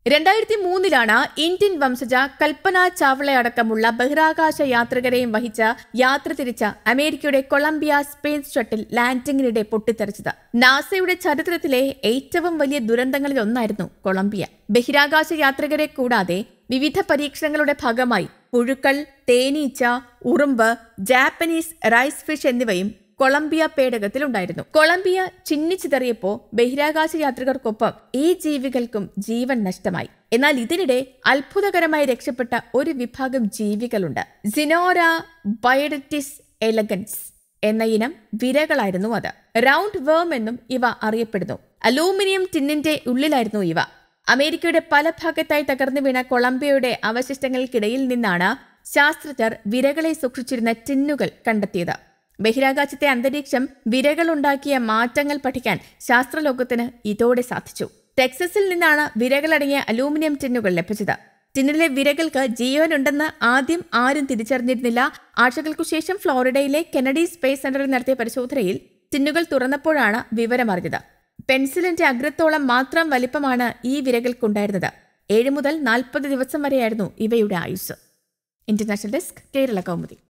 രണ്ടായിരത്തി മൂന്നിലാണ് ഇന്ത്യൻ വംശജ കൽപ്പന ചാവള അടക്കമുള്ള ബഹിരാകാശ യാത്രികരെയും വഹിച്ച യാത്ര തിരിച്ച അമേരിക്കയുടെ കൊളംബിയ സ്പേസ് ഷട്ടിൽ ലാൻഡിംഗിനിടെ പൊട്ടിത്തെറിച്ചത് നാസയുടെ ചരിത്രത്തിലെ ഏറ്റവും വലിയ ദുരന്തങ്ങളിൽ ഒന്നായിരുന്നു കൊളംബിയ ബഹിരാകാശ യാത്രികരെ കൂടാതെ വിവിധ പരീക്ഷണങ്ങളുടെ ഭാഗമായി പുഴുക്കൾ തേനീച്ച ഉറുമ്പ് ജാപ്പനീസ് റൈസ് ഫിഷ് എന്നിവയും കൊളംബിയ പേടകത്തിലുണ്ടായിരുന്നു കൊളംബിയ ചിന്നിച്ചിതറിയപ്പോ ബഹിരാകാശ യാത്രികർക്കൊപ്പം ഈ ജീവികൾക്കും ജീവൻ നഷ്ടമായി എന്നാൽ ഇതിനിടെ അത്ഭുതകരമായി രക്ഷപ്പെട്ട ഒരു വിഭാഗം ജീവികളുണ്ട് സിനോര ബയോഡറ്റിസ് എലഗൻസ് എന്ന ഇനം വിരകളായിരുന്നു അത് റൗണ്ട് വേം എന്നും ഇവ അറിയപ്പെടുന്നു അലൂമിനിയം ടിന്നിന്റെ ഉള്ളിലായിരുന്നു ഇവ അമേരിക്കയുടെ പല ഭാഗത്തായി തകർന്നു വീണ കൊളംബിയയുടെ അവശിഷ്ടങ്ങൾക്കിടയിൽ നിന്നാണ് ശാസ്ത്രജ്ഞർ വിരകളെ സൂക്ഷിച്ചിരുന്ന ടിന്നുകൾ കണ്ടെത്തിയത് ബഹിരാകാശത്തെ അന്തരീക്ഷം വിരകളുണ്ടാക്കിയ മാറ്റങ്ങൾ പഠിക്കാൻ ശാസ്ത്രലോകത്തിന് ഇതോടെ സാധിച്ചു ടെക്സസിൽ നിന്നാണ് വിരകളടങ്ങിയ അലൂമിനിയം ടിന്നുകൾ ലഭിച്ചത് ടിന്നിലെ വിരകൾക്ക് ജീവനുണ്ടെന്ന് ആദ്യം ആരും തിരിച്ചറിഞ്ഞിരുന്നില്ല ആഴ്ചകൾക്കു ശേഷം ഫ്ലോറിഡയിലെ കെനഡി സ്പേസ് സെന്ററിൽ നടത്തിയ പരിശോധനയിൽ ടിന്നുകൾ തുറന്നപ്പോഴാണ് വിവരമറിഞ്ഞത് പെൻസിലിന്റെ അഗ്രത്തോളം മാത്രം വലിപ്പമാണ് ഈ വിരകൾക്കുണ്ടായിരുന്നത് ഏഴ് മുതൽ നാൽപ്പത് ദിവസം വരെയായിരുന്നു ഇവയുടെ ആയുസ് ഇന്റർനാഷണൽ ഡെസ്ക് കേരള കൗമുദി